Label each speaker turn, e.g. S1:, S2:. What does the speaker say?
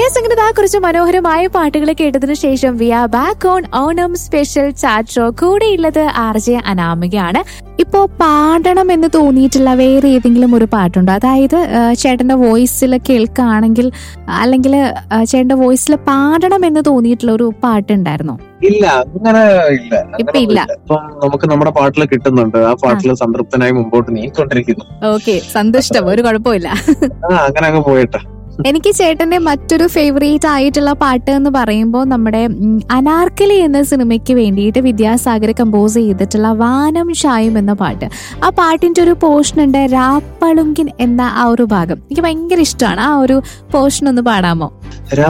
S1: Yes അങ്ങനെ ആ കുറച്ച് മനോഹരമായ പാട്ടുകൾ കേട്ടതിനു ശേഷം we are back on Onam special chat show കൂടെയുള്ളത് ആർ ജെ അനാമികയാണ് ഇപ്പോ പാടണം എന്ന് തോന്നിയിട്ടുള്ള വേറെ ഏതെങ്കിലും ഒരു പാട്ടുണ്ടോ അതായത് ആ, ചേട്ടന്റെ വോയിസിൽ കേൾക്കുകയാണെങ്കിൽ അല്ലെങ്കിൽ ആ, ചേട്ടന്റെ വോയിസിൽ പാടണം എന്ന് തോന്നിയിട്ടുള്ള ഒരു പാട്ടുണ്ടായിരുന്നോ
S2: ഇല്ല അങ്ങനെ ഇല്ല
S1: ഇപ്പൊ ഇല്ല.
S2: അങ്ങനൊന്നുമില്ല. ഇപ്പം നമുക്ക് നമ്മുടെ പാട്ടിൽ കിട്ടുന്നുണ്ട് ആ പാട്ടിൽ സംതൃപ്തനായി മുമ്പോട്ട് നീങ്ങിക്കൊണ്ടിരിക്കുന്നു ഓക്കെ
S1: സന്തുഷ്ടം ഒരു കുഴപ്പമില്ല
S2: ആ അങ്ങനെ അങ്ങ് പോയിട്ടാ
S1: എനിക്ക് ചേട്ടന്റെ മറ്റൊരു ഫേവറേറ്റ് ആയിട്ടുള്ള പാട്ട് എന്ന് പറയുമ്പോൾ നമ്മുടെ ഉം, അനാർക്കലി എന്ന സിനിമയ്ക്ക് വേണ്ടിയിട്ട് വിദ്യാസാഗർ കമ്പോസ് ചെയ്തിട്ടുള്ള വാനം ഷായും എന്ന പാട്ട് ആ പാട്ടിന്റെ ഒരു പോർഷൻ ഉണ്ട് രാപ്പളുങ്കിൻ എന്ന ആ ഒരു ഭാഗം എനിക്ക് ഭയങ്കര ഇഷ്ടമാണ് ആ ഒരു പോർഷൻ ഒന്ന് പാടാമോ